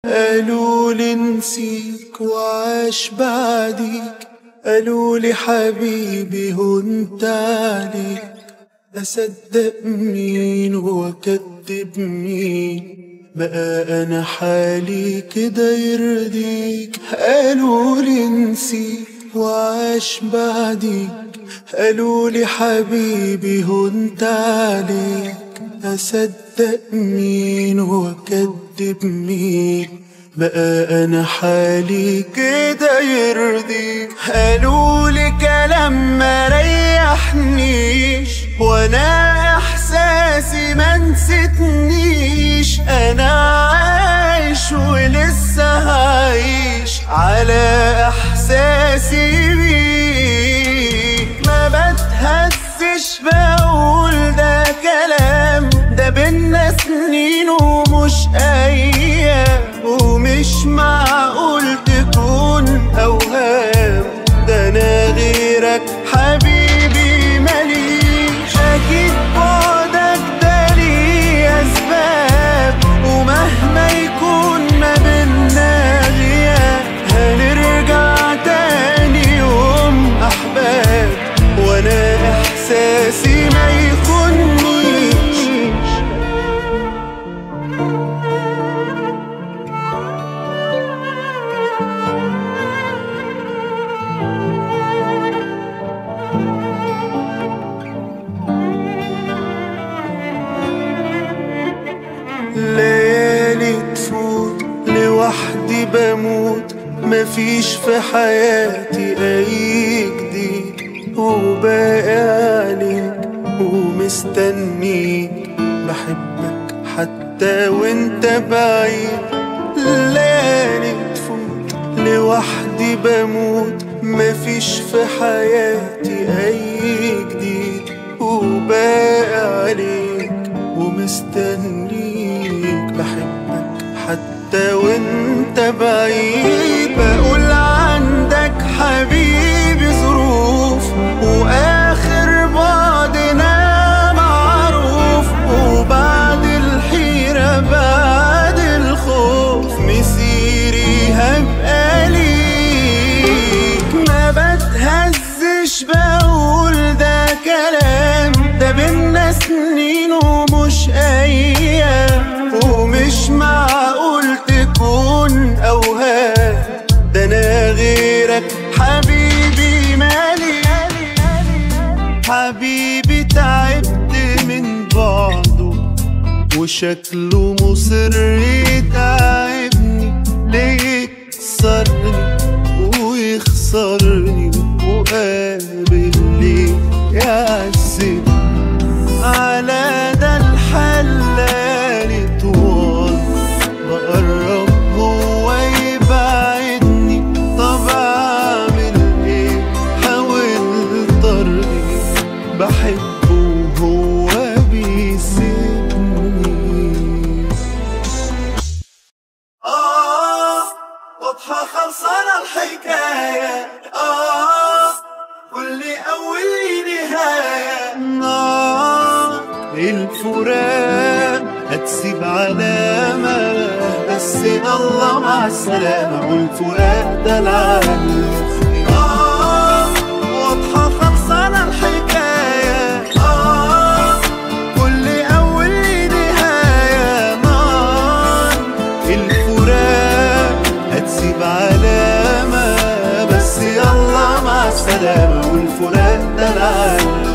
قالوا لي نسيك وعاش بعديك قالوا لي حبيبي هنت عليك أصدق مين وأكدب مين بقى أنا حالي كده يرضيك قالوا لي نسيك وعاش بعديك قالوا لي حبيبي هنت عليك أصدق مين وأكدب مين بقى أنا حالي كده يرضيك قالوا لي كلام ما ريحنيش وأنا إحساسي ما نسيتنيش أنا عايش ولسه هعيش على إحساسي بيك ما بتهزش بقول ده كلام ده بينا سنين ومش أيام ومش معقول تكون أوهام ده أنا غيرك حبيبي ماليش أكيد بعدك ده ليه أسباب ومهما يكون ما بينا غياب هنرجع تاني يوم أحباب وأنا إحساسي ما يخونيش ليالي تفوت لوحدي بموت مفيش في حياتي أي جديد وباقي عليك ومستنيك بحبك حتى وانت بعيد ليالي تفوت لوحدي بموت مفيش في حياتي أي جديد وباقي عليك ومستنيك بحبك حتى وانت بعيد بقول عندك حبيبي ظروف واخر بعدنا معروف وبعد الحيرة بعد الخوف مسيري هبقى ليك ما بتهزش بقول ده كلام ده بينا سنين ومش ايام ومش معقول تكون اوهام ده انا غيرك حبيبي مالي حبيبي تعبت من بعده وشكله مصر يتعبني ليه يكسرني ويخسرني وقابل ليه يعذبني على ده الحلال طوال بقرب هو يبعدني طب اعمل ايه حاولت ارضي بحبه وهو بيسيبني آه واضحة خلصانة الحكاية آه كل أول نهاية آه الفراق هتسيب علامة بس الله مع السلامة والفراق ده العالم آه واضحة خلصانة الحكاية آه كل أول نهاية نار الفراق هتسيب علامة بس يلا مع السلامة والفراق ده العالم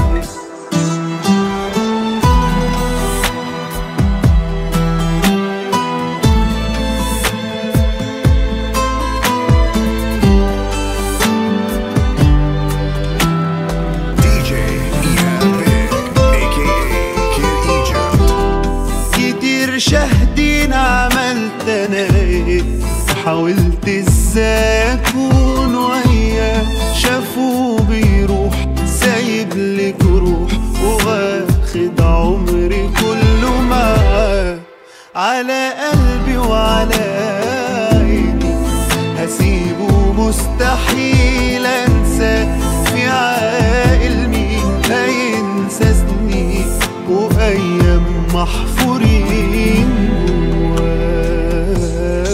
DJ Ian Big, aka Kid Egypt. كتير شاهدين عملت انا ايه حاولت ازاي اكون وياه شافوه بيروح سايب لي جروح واخد عمري كله معاه على قلبي وعلى عيني هسيبه مستحيل انساه في عاقل مين هينسى سنين وايام محفورين جواه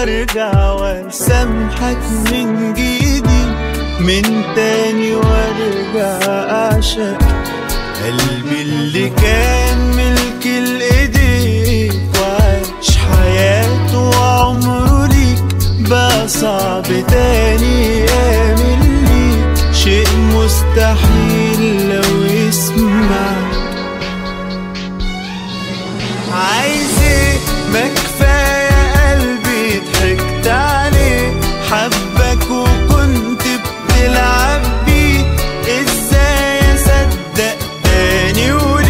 وارجع واسامحك من جديد من تاني وارجع اعشق قلبي اللي كان ملك الايديك وعاش حياته وعمره ليك بقى صعب تاني يعمل ليك شيء مستحيل لو يسمعك عايز ايه ما كفايه قلبي ضحكت عليه حبك وكنت بتلعب بيه ازاي اصدق تاني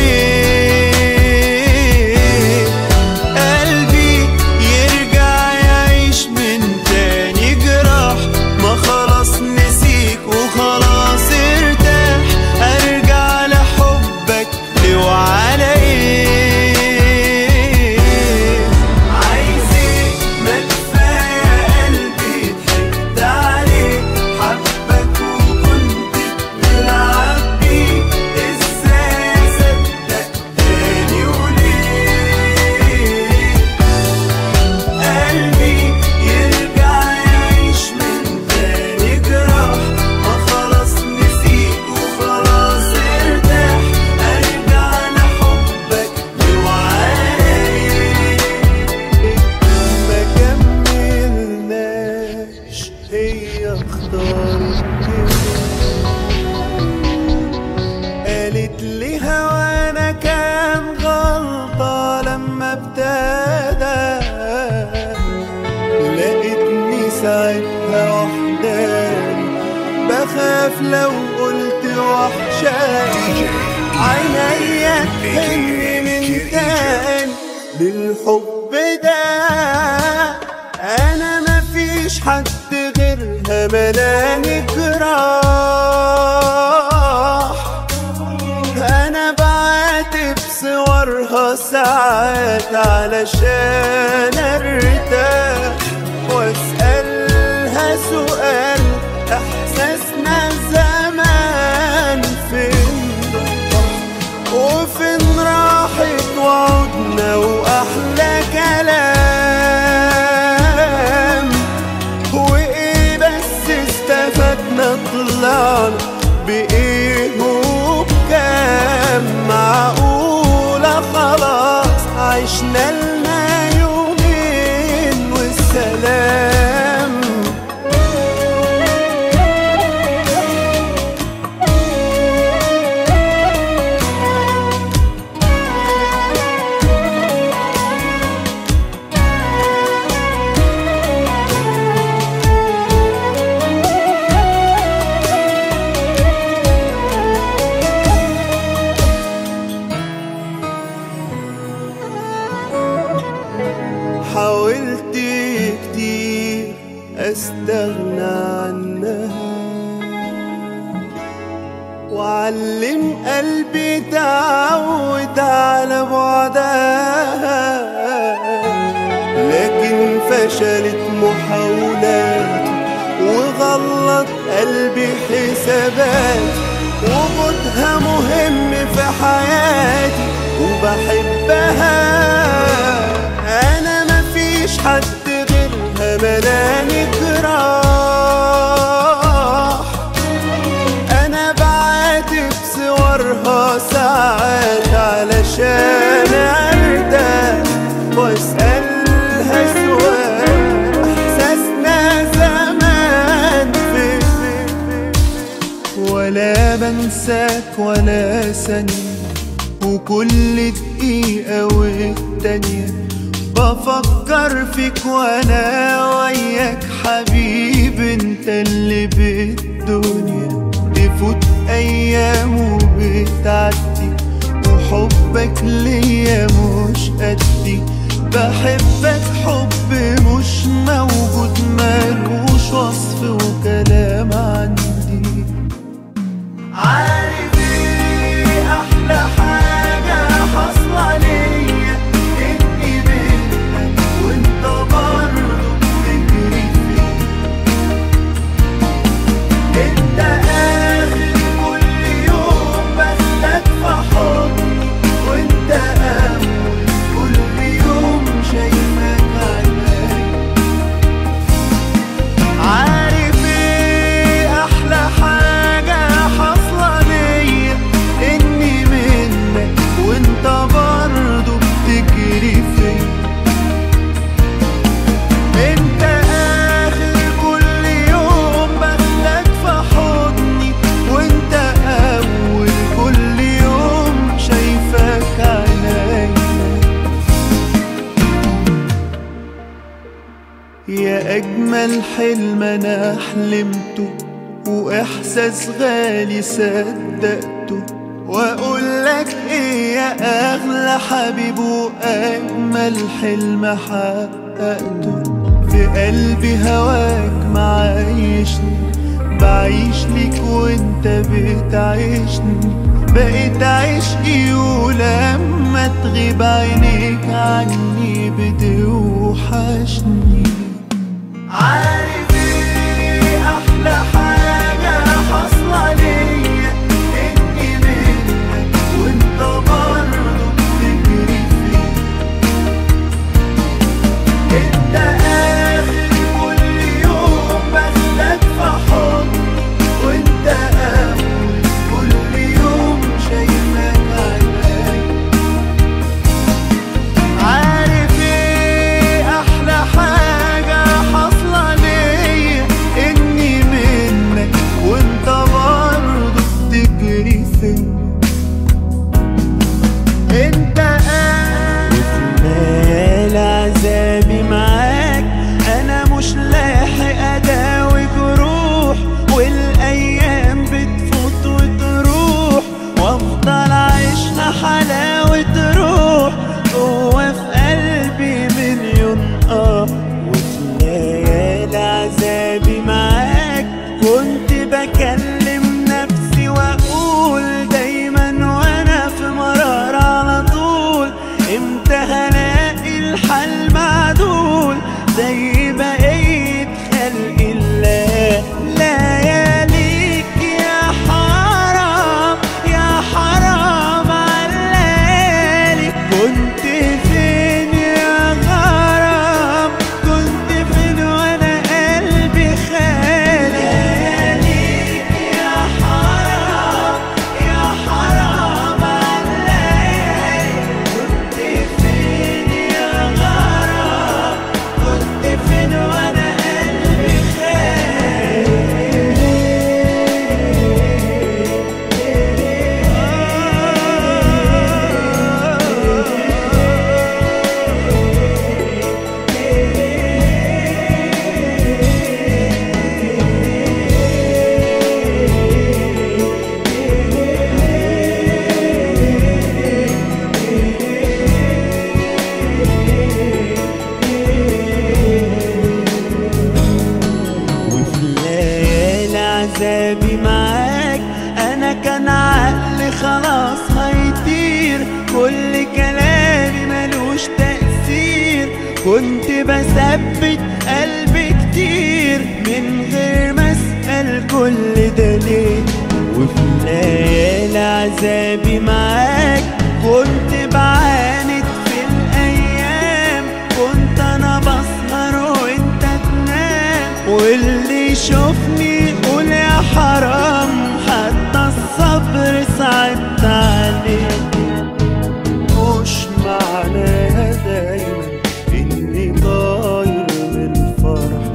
وليه قلبي يرجع يعيش من تاني جراح ما خلاص نسيك وخلاص ارتاح ارجع لحبك لو على ايه عايز ايه ما كفايه قلبي ضحكت عليه حبك وكنت بتلعب بيه ازاي اصدق تاني وليه قلبي يرجع يعيش من تاني جراح ما خلاص نسيك وخلاص ارتاح ارجع لحبك لوعاي ما كملناش هي اختارت قالت لي هوانا كان غلطة لما ابتدى لقيتني ساعتها وحداني بخاف لو قلت وحشاني عينيا تحن من تاني للحب ده انا مفيش حد غيرها ملاني جراح انا بعاتب صورها ساعات علشان ارتاح واسألها سؤال احساسنا زمان فين راح وفين راحت وعدنا واحلى كلام وايه بس استفدنا طلعنا بايه وبكام معقولة خلاص عشنا لنا يومين والسلام حاولت كتير استغنى عنها وعلم قلبي تعود على بعدها لكن فشلت محاولاتي وغلط قلبي حساباتي وجودها مهم في حياتي وبحبها انا مفيش حد غيرها ملاني جراح انا بعاتب صورها ساعات علشان ارتاح واسألها سؤال احساسنا زمان في في في ولا بنساك ولا ثانية وكل دقيقة والتانية بفكر فيك وانا وياك حبيب انت اللي بالدنيا تفوت ايام وبتعدي وحبك ليا مش قدي بحبك حب مش موجود ملوش وصف وكلام عندي عارف ايه احلى حاجة حصلة ليا اني بينك وانت برضه بتجري فيا انت اخر كل يوم بسلك في حضني وانت اول كل يوم شايفك عيني حلم انا حلمته واحساس غالي صدقته واقول لك ايه يا اغلى حبيب واجمل حلم حققته في قلبي هواك معايشني بعيش ليك وانت بتعيشني بقيت عشقي ولما تغيب عينيك عني بتوحشني عارف ايه احلى حاجة حاصلة ليا اني منك وانت برضه بتجري فيا انت اخر كل يوم باخدك في حضني وانت اول كل يوم شايفك عيني عارف ايه احلى حاجة حاصلة ليا اني منك وانت برضه بتجري فيا انت ليالي عذابي معاك انا مش لاحق اداوي جروح والايام بتفوت وتروح وافضل عايشها حلاوة روح جوا في قلبي مليون اه وفي ليالي عذابي معاك كنت بكلم نفسي واقول دايما وانا في مرار على طول امتى هلاقي الحل معدول زي بقية خلق الله لياليك يا حرام يا حرام علالي كنت فين يا غرام كنت فين وانا قلبي خالي لياليك يا حرام يا حرام علالي كنت فين يا غرام كنت فين وانا قلبي وفي ليالي عذابي معاك انا كان عقلي خلاص هيطير كل كلامي ملوش تأثير كنت بثبت قلبي كتير من غير ما اسأل كل ده ليه وفي ليالي عذابي معاك كنت بعاند في الايام كنت انا بسهر وانت تنام واللي يشوفني يقول يا حرام حتى الصبر صعبت عليه مش معناها دايما اني طاير من الفرح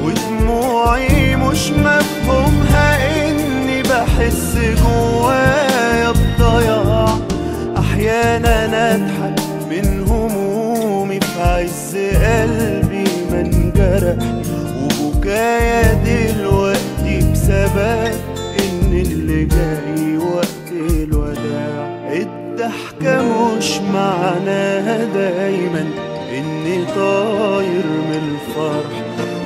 ودموعي مش مفهومها اني بحس جوايا بضياع احيانا اضحك من همومي في عز قلبي ما انجرح وبكايا دلوقتي بسبب ان اللي جاي وقت الوداع الضحكة مش معناها دايما اني طاير من الفرح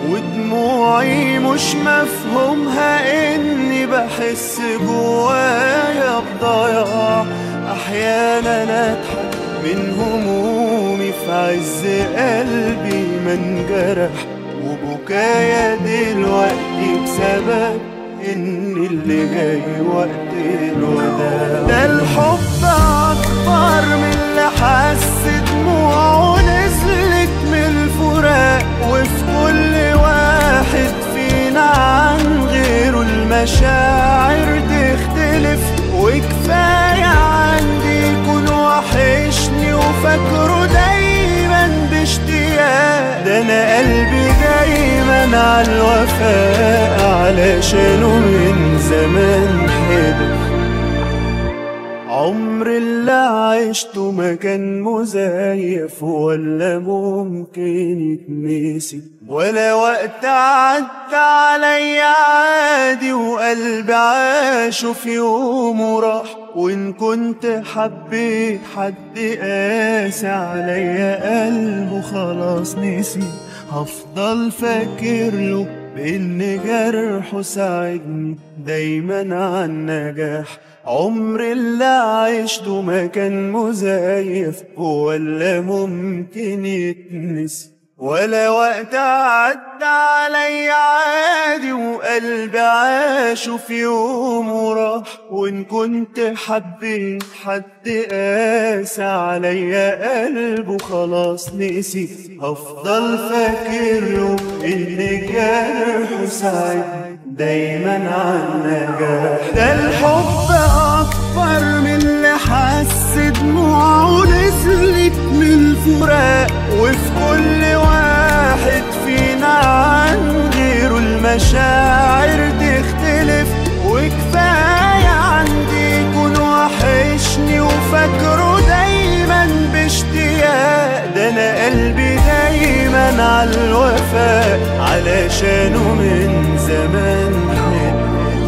ودموعي مش مفهومها اني بحس جوايا بضياع احيانا اضحك من همومي في عز قلبي ما انجرح وبكايا دلوقتي بسبب ان اللي جاي وقت الوداع ده الحب اكبر من اللي حس دموعه نزلت من الفراق وفي كل واحد فينا عن غيره المشاعر تختلف وكفاية عندي يكون وحشني وفاكره دايما باشتياق ده انا قلبي دايما على الوفاء علشانه من زمان حلف عمر اللي اللي عشته ما كان مزيف ولا ممكن يتنسي ولا وقت عدى عليا عادي وقلبي عاشه في يوم وراح وإن كنت حبيت حد قاسي عليا قلبه خلاص نسي هفضل فاكر له بإن جرحه ساعدني دايما على النجاح عمر اللي عشته ما كان مزيف ولا ممكن يتنسي ولا وقت عدى عليا عادي وقلبي عاشه في يوم وراح وإن كنت حبيت حد قاسى عليا قلبه خلاص نسي هفضل فاكر له إن جرحه ساعدني دايما على النجاح ده الحب أكبر من اللي حس دموعه نزلت من الفراق وفي كل واحد فينا عن غيره المشاعر تختلف وكفاية عندي يكون وحشني وفاكره دايما باشتياق ده انا قلبي دايما على الوفاء علشانه من زمان حلم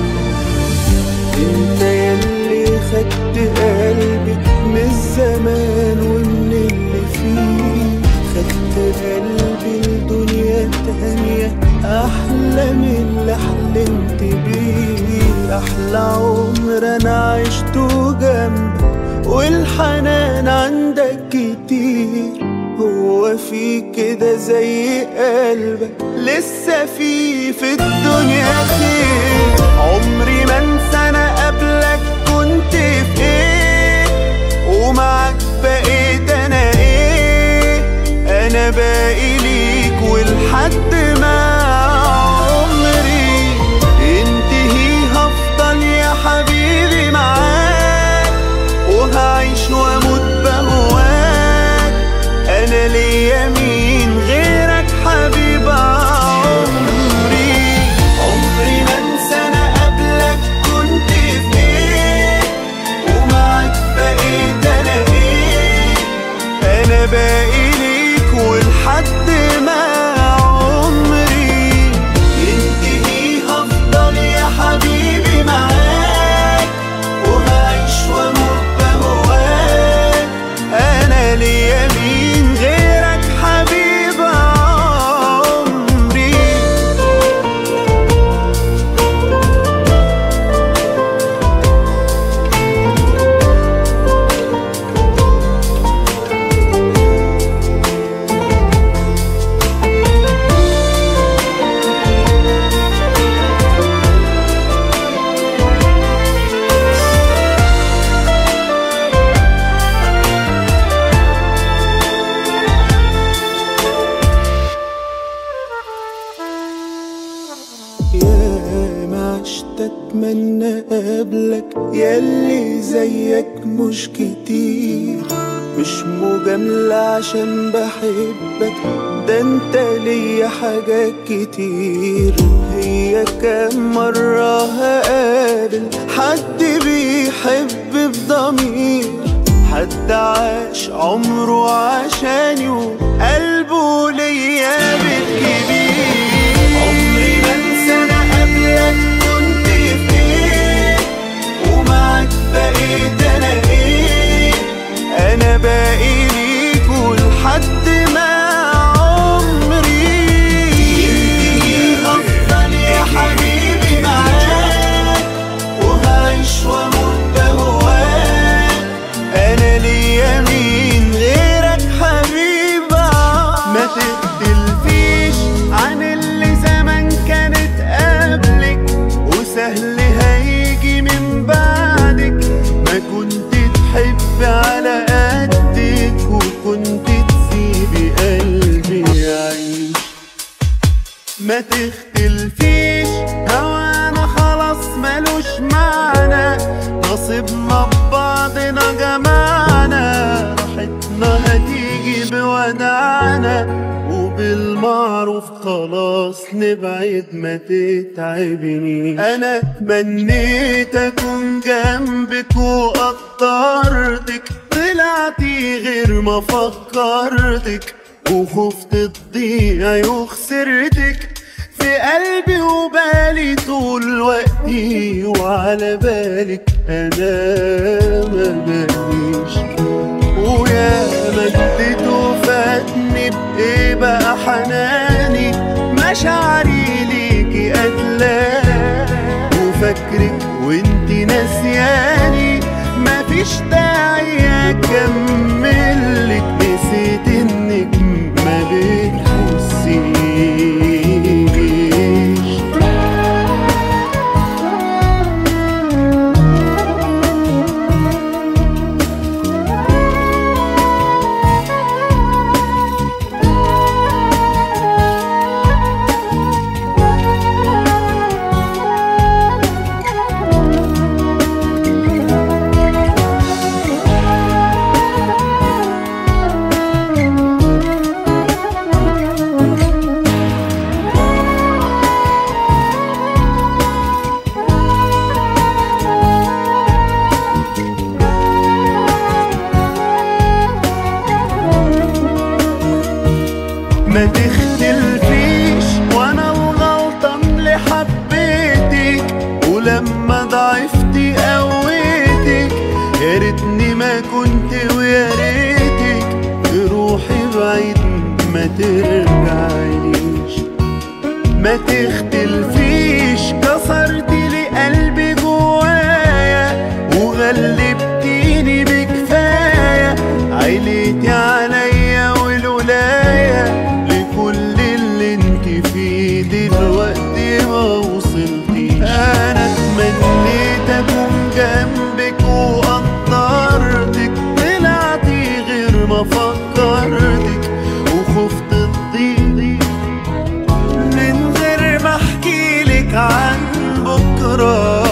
انت يلي خدت قلبي من الزمان ومن اللي فيه خدت قلبي لدنيا تانية أحلى من اللي حلمت بيه أحلى عمر أنا عشته جنبك والحنان عندك كتير هو في كده زي قلبك لسه في في الدنيا خير عمري ما انسى انا قبلك كنت في ايه ومعك بقيت انا ايه انا باقي ليك ولحد ما عمري ينتهي هفضل يا حبيبي معاك وهعيش واموت بهواك انا ليا مين غيرك حبيب عمري عمري ما انسى انا قبلك كنت في ايه ومعك بقيت انا ايه انا باقي ليك ولحد ما عمري ينتهي هفضل يا حبيبي معاك وهعيش واموت بهواك انا ليا مين غيرك حبيب عمري يا ما عشت اتمنى قبلك ياللي زيك مش كتير مش مجاملة عشان بحبك ده انت ليا حاجات كتير هي كام مرة هقابل حد بيحب بضمير حد عاش عمره عشاني وقلبه ليا بيت كبير عمري ما انسى انا قبلك كنت في ايه ومعك بقيت انا ايه انا باقي ليك ولحد ما عمري ينتهي هفضل يا حبيبي معاك وهعيش واموت بهواك انا ليا مين غيرك حبيب ما تختلفيش عن اللي زمان كانت قبلك وسهل هيجي من بعدك ما كنت تحب على قدك وكنت تسيبي قلبي يعيش ما تختلفيش هوانا خلاص ملوش معنى نصيبنا ببعضنا جمعنا راحتنا هتيجي بودعنا وبالمعروف خلاص نبعد ما تتعبنيش انا تمنيت اكون جنبك وقدرتك طلعتي غير ما فكرتك وخفت تضيعي وخسرتك في قلبي وبالي طول وقتي وعلى بالك انا ما باليش ويا مدت وفاتني بايه بقى حناني مشاعري ليكي قتلاه وفاكرك وانتي ناسياني مفيش داعي اكملك نسيت انك ما بتحسيش ما تختلفيش وانا الغلطان اللي حبيتك ولما ضعفتي قويتك يا ريتني ما كنت ويا ريتك تروحي بعيد ما ترجعيش ما تختلفيش كسرتي لي قلبي جوايا وغلبتيني بكفاية عيلتي عليا والولاية لكل اللي انت فيه دلوقتي ما وصلتيش انا اتمنيت اكون جنبك وقدرتك طلعتي غير ما فكرتك وخفت تضيعي من غير ما احكي لك عن بكره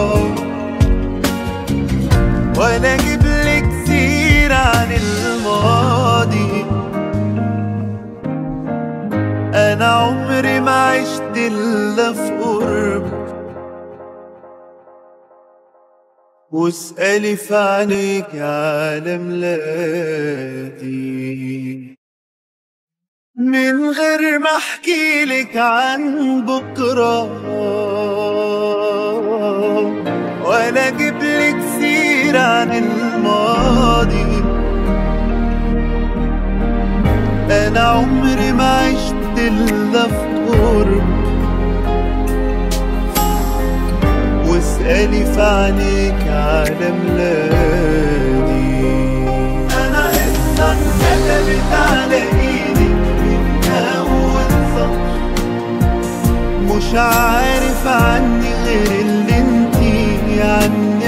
ولا اجيب لك سيرة عن الماضي انا عمري ما عشت الا في قربك واسألي في عينيك على ملاتي من غير ما احكي لك عن بكره ولا اجيب لك سيرة عن الماضي انا عمري ما عشت الا في قرب واسألي في عينيك على ميلادي انا قصة اتكتبت على ايدي من اول سطر مش عارف عني غير اللي انتي عني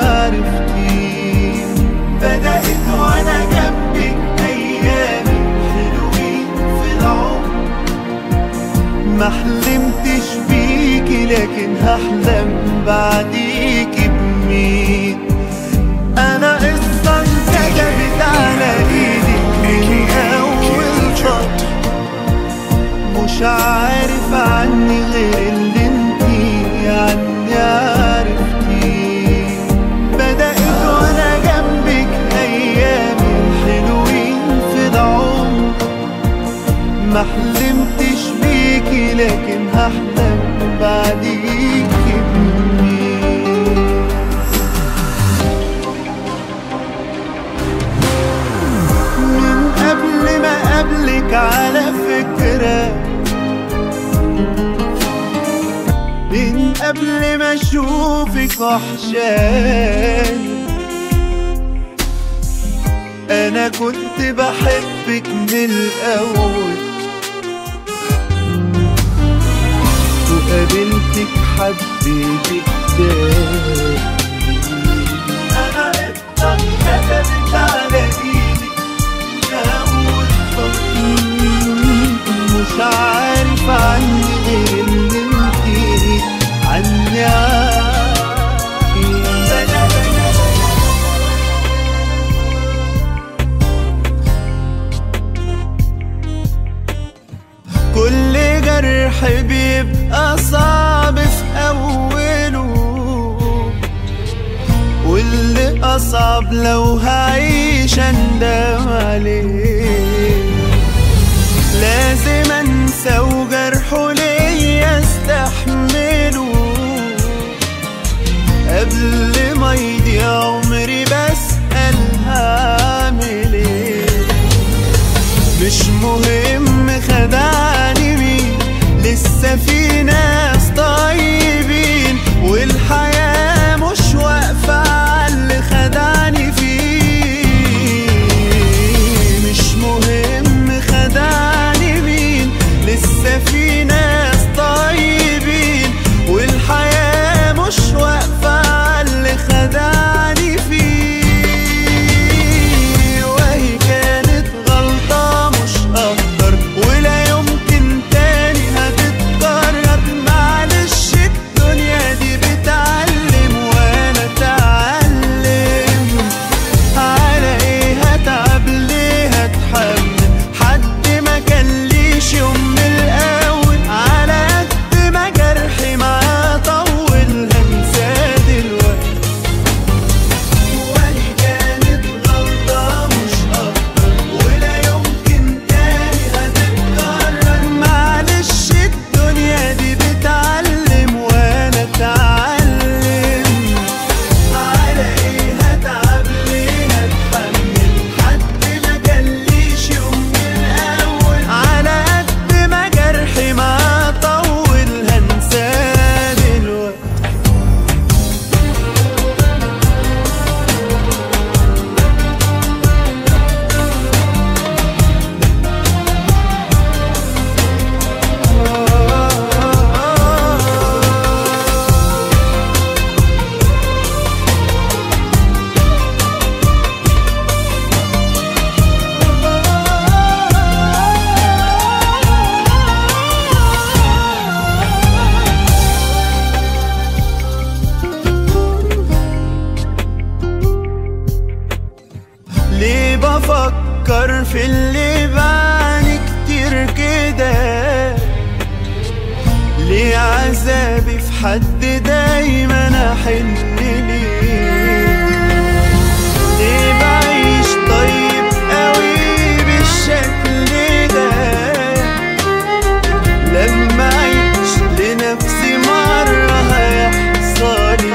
عرفتي بدأت وانا جنبك ايامي حلوين في العمر ما حلمتش بيكي لكن هحلم بعديكي بمين انا قصة انكتبت على ايدي من اول سطر مش عارف عني غير اللي انتي عني عرفتي بدأت وانا جنبك ايامي الحلوين في العمر ما حلمتش بيكي لكن هحلم بعديكي بمين من قبل ما قبلك على فكرة من قبل ما اشوفك وحشاني انا كنت بحبك من الاول وقابلتك حبيتك تاني انا قطة كتبت على ايدي اول خط مش عارف عني غير اللي انتي عني كل لو هعيش اندم عليه لازم انسى وجرحه ليا استحمله قبل ما يضيع عمري بسأل هعمل ايه مش مهم خدعني مين لسه في ناس طيبين والحياة مش واقفة على اللي خدعني فيه مش مهم خدعني مين لسه في ناس طيبين والحياة مش واقفة على اللي خدعني فيه وهي كانت غلطة مش أقدر ولا يمكن تاني هتتكرر معلش الدنيا دي بتعلم وأنا أتعلم على إيه هتعب ليه هتحمل حد ما كان ليش يوم من الأول على قد ما جرحي معاه طول هنساه دلوقتي وهي كانت غلطة مش أكتر ولا يمكن تاني هتتكرر معلش الدنيا دي بتعلم وأنا أتعلم على إيه هتعب ليه هتحمل حد ما كانليش يوم من الأول على قد ما جرحي معاه طول هنساه دلوقتي ليه بفكر في اللي بعاني كتير كده ليه عذابي في حد دايما احن ليه ليه بعيش طيب قوي بالشكل ده لما اعيش لنفسي مرة هيحصل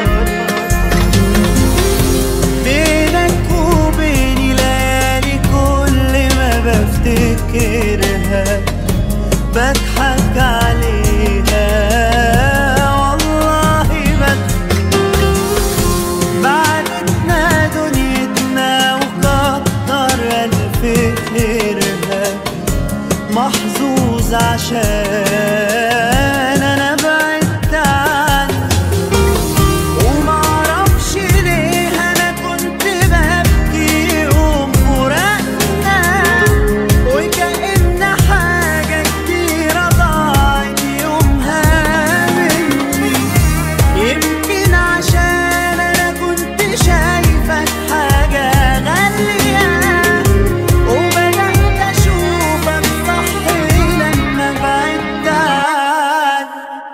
بينك وبيني ليالي كل ما بفتكرها بضحك عليها والله بضحك بعدتنا دنيتنا وكتر ألف خيرها محظوظ عشان أنا بعدت عنك ومعرفش ليه انا كنت ببكي يوم فراقنا وكأن حاجة كتيرة ضاعت يومها مني يمكن عشان انا كنت شايفك حاجة غالية وبدأت اشوفك صح لما بعدت عنك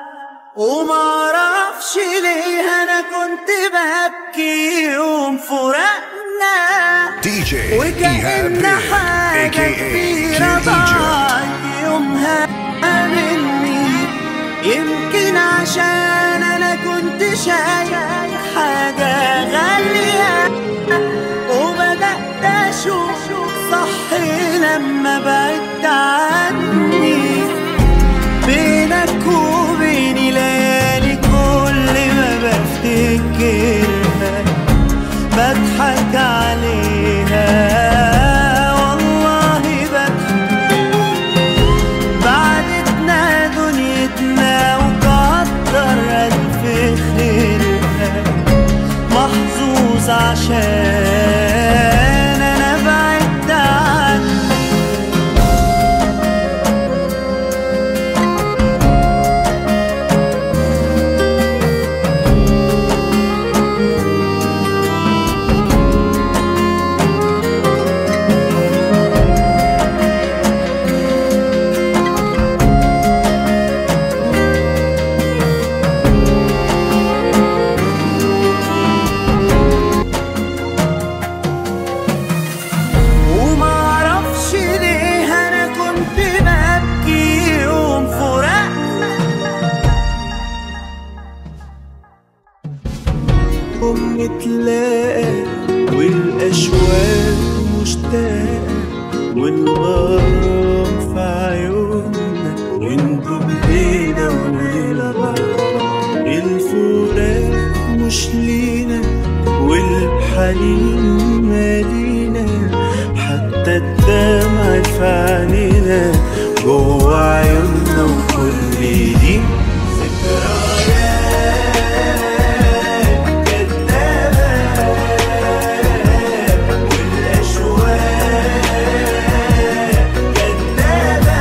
ومعرفش ليه انا كنت ببكي يوم فراقنا DJ وكأن Ehab حاجة aka كبيرة Kid Egypt. ضاعت يومها مني يمكن عشان أنا كنت شايف حاجة غالية وبدأت أشوف صح لما بعدت عني بينك وبيني ليالي كل ما بفتكرها بضحك عليها والله بضحك بعدتنا دنيتنا وكتر ألف خيرها محظوظ عشان أنا بعدت عنك يوم نتلاقى والأشواق مشتاقة والغرام في عيوننا وندوب لينا وليلة بعض الفراق مش لينا والحنين مالينا حتى الدمع في عينينا جوا عيوننا وكل دي ذكريات كدابة والأشواق كدابة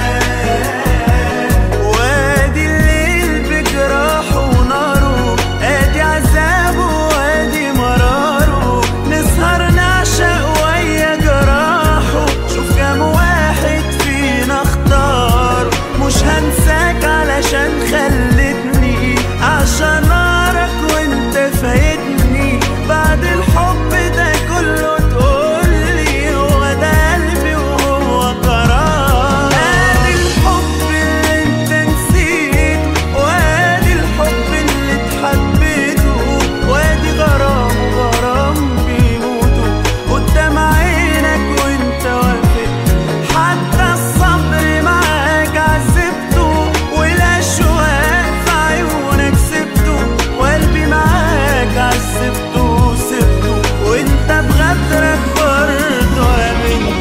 وادي الليل بجراحه وناره ادي عذابه وادي مراره نسهر نعشق ويا جراحه شوف كام واحد فينا اختار مش هنساك علشان خلتني عشان اعرف وانت فايتني بعد الحب ده كله تقولي هو ده قلبي وهو قرار ادي الحب اللي انت نسيته وادي الحب اللي اتحبيته وادي غرام غرام بيموتوا قدام عينك وانت واقف حتى الصبر معاك عذبته والاشواق في عيونك سبته وقلبي معاك عذبته سبته وانت بغدرك برضه امنت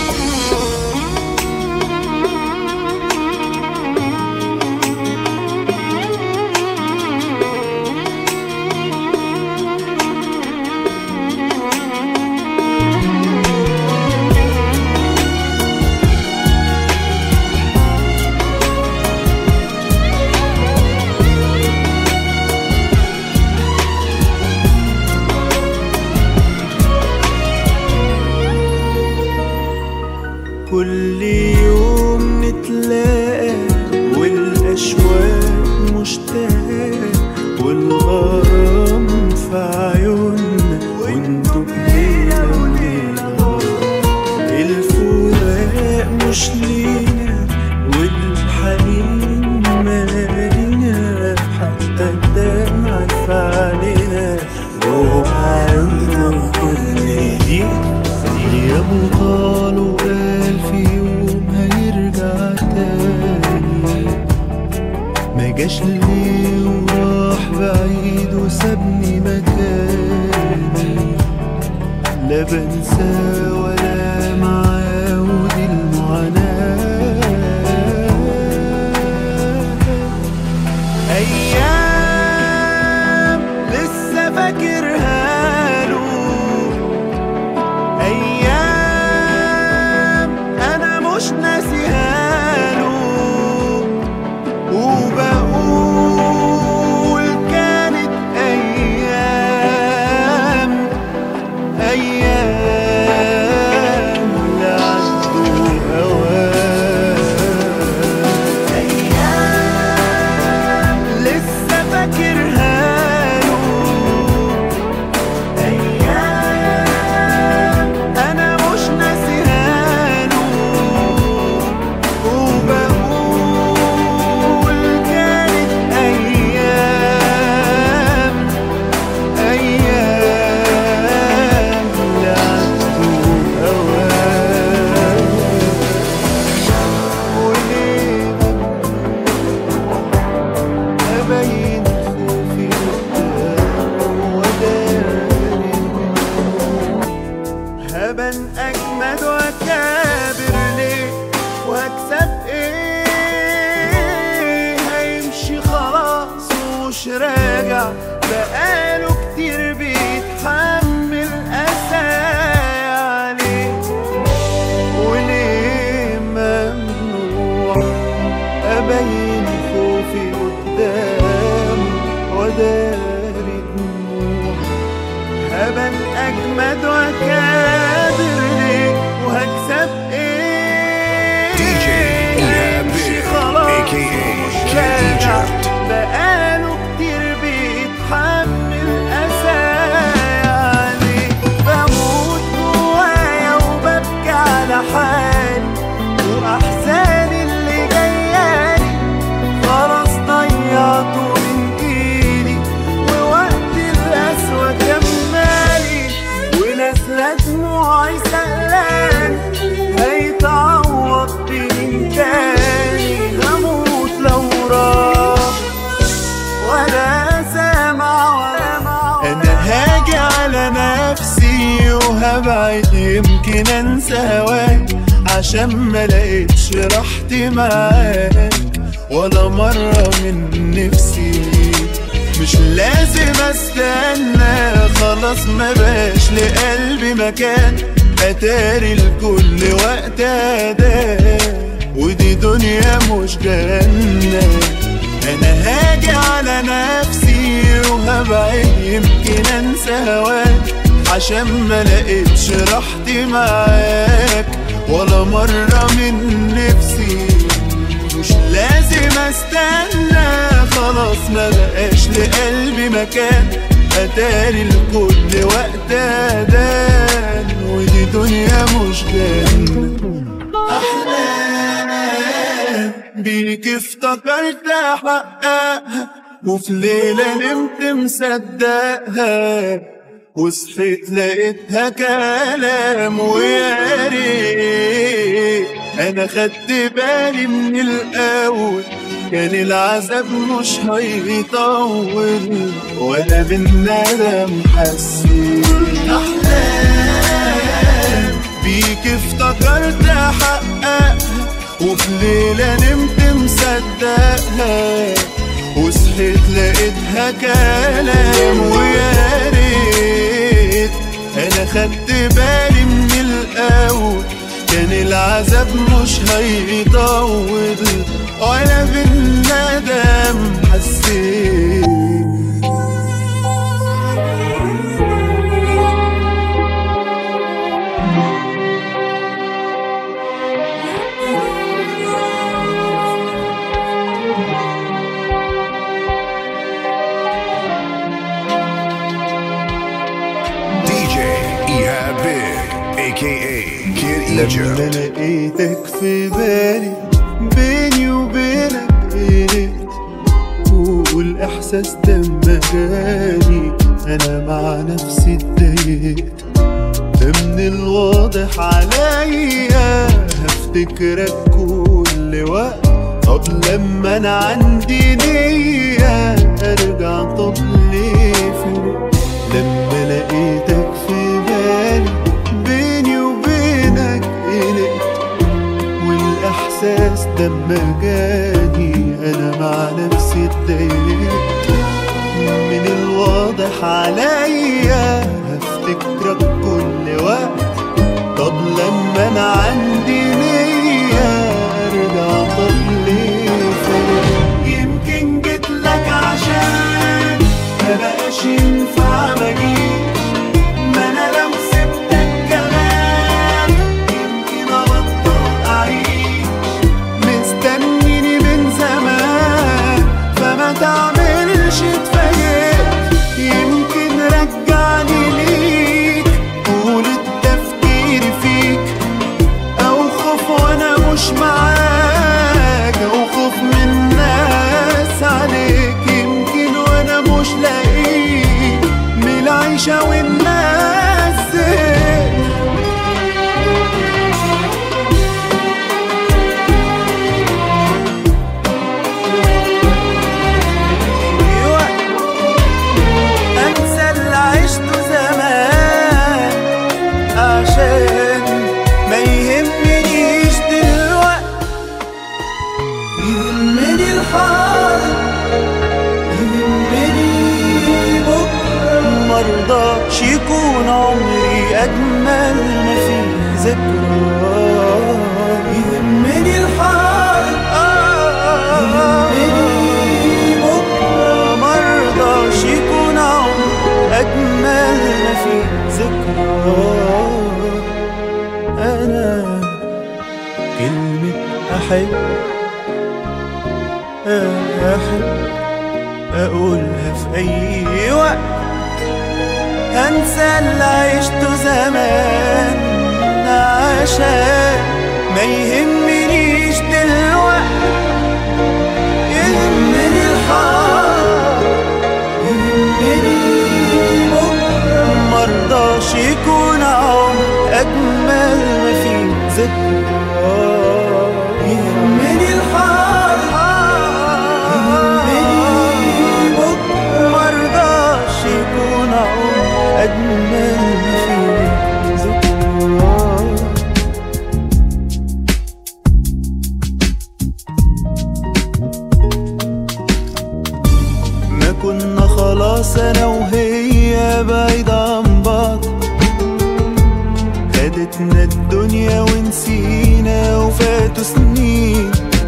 كل يوم نتلاقى والأشواق مشتاقة والغرام في عيوننا وانتو بليلة وليلة الفراق مش لينا والحنين مالينا حتى الدمع في عينينا جوا عيوننا كل دي يا ابو طال وقال في يوم هيرجع تاني ما جاش ليه وراح بعيد وسابني مكاني لا بنسى ولا معاه ودي المعاناة أيام لسه فاكرها له أيام أنا مش ناسيها له وبقول كانت أيام أيام لعدوا أوام أيام لسه فاكرها له أيام أنا مش ناسيها له وبقول كانت أيام أيام لعبوا أوام وليه أبين خوفي قدام وداري هبن اجمد واكابر ليه واكسب ايه هيمشي خلاص ومش راجع بقاله كتير بيتحمل اسايا عليه وليه ممنوع ابين خوفي قدام وداري دموع هبن اجمد واكابر ليه وهكسب ايه DJ إيهاب امشي بيك، خلاص AKA ومش Kid راجع. Egypt. بقاله كتير بيتحمل اسايا عليه بموت جوايا وببكي على حالي واحزاني اللي جايالي خلاص ضيعته من ايدي ووقت الاسى وهبعد يمكن انسى هواك عشان ما لقيتش راحتي معاك ولا مرة من نفسي مش لازم استنى خلاص ما باش لقلبي مكان اتاري الكل وقت اداه ودي دنيا مش جنة انا هاجي على نفسي وهبعد يمكن انسى هواك عشان ما لقيتش راحتي معاك ولا مرة من نفسي مش لازم استنى خلاص ما بقاش لقلبي مكان اتاري الكل وقت اذان ودي دنيا مش جنة احلام بيك افتكرت احققها وفي ليلة نمت مصدقها وصحيت لقيتها كلام ويا ريت انا خدت بالي من الاول كان العذاب مش هيطول ولا بالندم حسيت احلام بيك افتكرت احققها وفي ليلة نمت مصدقها وصحيت لقيتها كلام ويا ريت انا خدت بالي من الاول كان العذاب مش هيطول ولا بالندم حسيت DJ Ehab Big, aka Kid لما Egypt. لقيتك في بالي بيني وبينك قلقت والإحساس ده ما جاني أنا مع نفسي اتضايقت ده من الواضح عليا هفتكرك كل وقت طب لما أنا عندي نية أرجع طب ليه فوق لما لقيتك في بالي بيني وبينك قلقت والإحساس ده ما جاني أنا مع نفسي اتضايقت من الواضح عليا هفتكرك كل وقت طب لما أنا عندي نية أرجع طب ليه فوق يمكن جيتلك عشان مبقاش ينفع مجيش ما أنا لو سبتك كمان يمكن أبطل أعيش مستنيني من زمان فما تعملش اتفاجئت يمكن رجعني ليك قول التفكير فيك أو خوف وأنا مش معاك أو خوف من الناس عليك يمكن وأنا مش لاقيك من العيشة والناس زهقت أيوة. انسى اللي عشته زمان عشان ما يهمنيش دلوقتي يهمني الحال يهمني بكره مرضاش يكون عمري اجمل ما فيه ذكرى يهمني الحال يهمني بكره مرضاش يكون عمري اجمل ما فيه ذكرى انا كلمة احب احب اقولها في اي وقت انسى اللي عشته زمان عشان ما يهمنيش دلوقتي يهمني الحال يهمني بكره مرضاش يكون عمر اجمل ما فيه ذكرى يهمني الحال يهمني بكره مرضاش يكون عمر اجمل ما فيه ذكرى كنا خلاص انا وهي بعيد عن بعض خدتنا الدنيا ونسينا وفاتوا سنين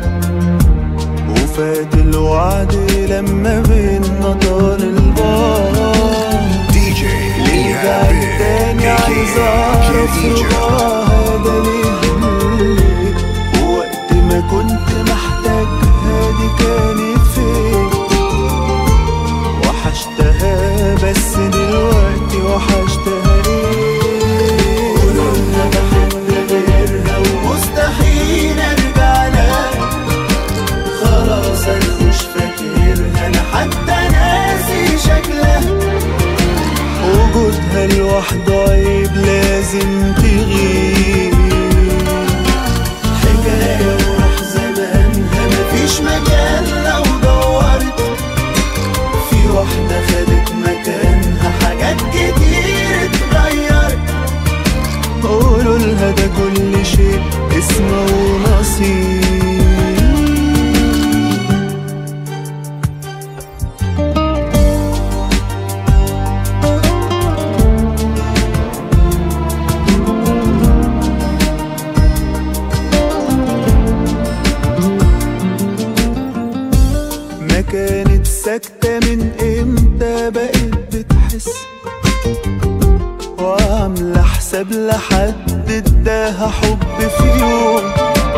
وفات الوعد لما بينا طال البعد DJ ليه Ehab بعد Big, تاني عايز اعرف aka Kid Egypt. رضاها ده ليه وقت ما كنت محتاجها دي كانت فين وحشتها بس دلوقتي وحشتها ليه قولولها بحب غيرها ومستحيل ارجع لها خلاص انا مش فاكرها انا حتى ناسي شكلها وجودها لوحده عيب لازم تغيب حكاية وراح زمانها مفيش مكان لو دورت في واحدة خدت مكانها حاجات كتير اتغيرت قولوا لها ده كل شيء اسمه ونصيب ما كانت ساكتة من امتى بقت بتحس وعاملة حساب لحد اداها حب في يوم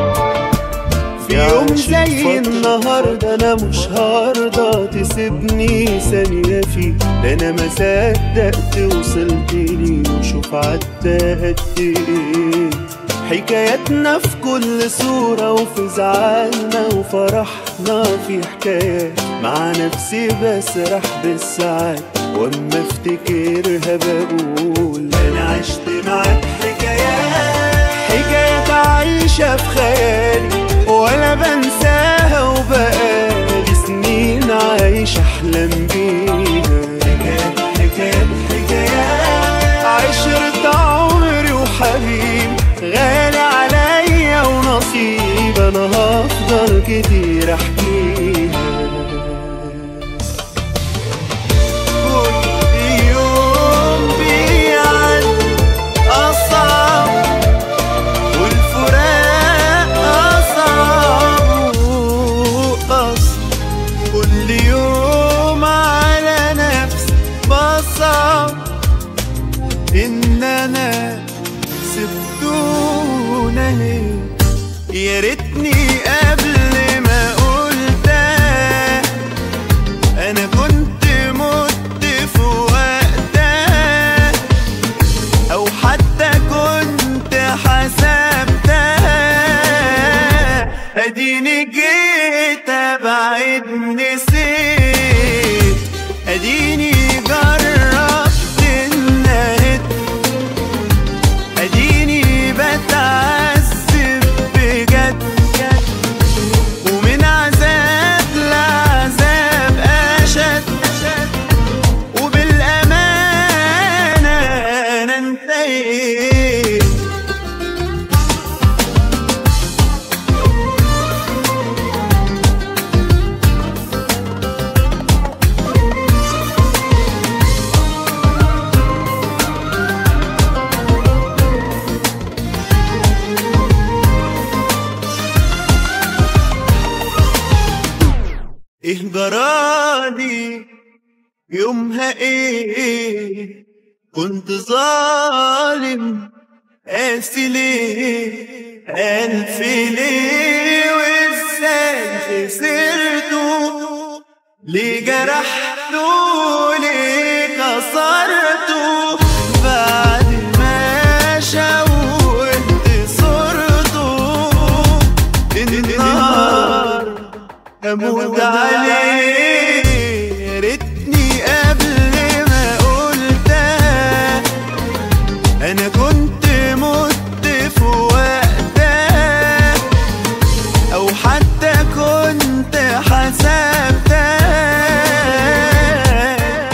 في يوم زي النهاردة أنا مش هرضى تسيبني ثانية فيه ده أنا ما صدقت وصلت لي وشوف عدى قد إيه حكاياتنا في كل صورة وفي زعلنا وفرحنا في حكايات مع نفسي بسرح بالساعات واما افتكرها بقول انا عشت معاك حكايات حكايات عايشة في خيالي ولا بنساها وبقالي سنين عايش احلم بيها حكايات حكايات حكايات عشرة عمري وحبيب غالي عليا ونصيب انا هفضل كتير احكيها كل يوم بيعدي أصعب والفراق أصعب وأصعب كل يوم على نفسي بصعب إن أنا سبتونا هيك يا ريتني قبل ما قلتها انا كنت مت في وقتها او حتى كنت حسبتها اديني جيت ابعد نسيت اديني جربت النهد اديني بتعذب بجد ومن عذاب لعذاب اشد وبالامانه انا انتهيت ايه جرالي يومها ايه كنت ظالم قاسي ليه ألف ليه وازاي خسرته ليه جرحته ليه كسرته بعد ما شوهت صورته النهار اموت عليه يا ريتني قبل ما قلتها انا كنت مت في وقتها او حتى كنت حسبتها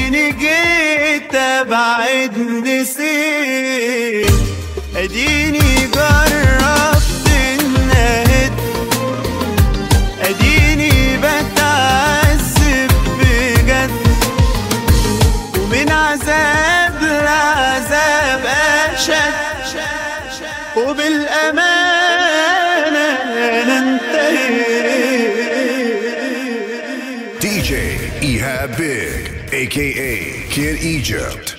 aka Kid Egypt.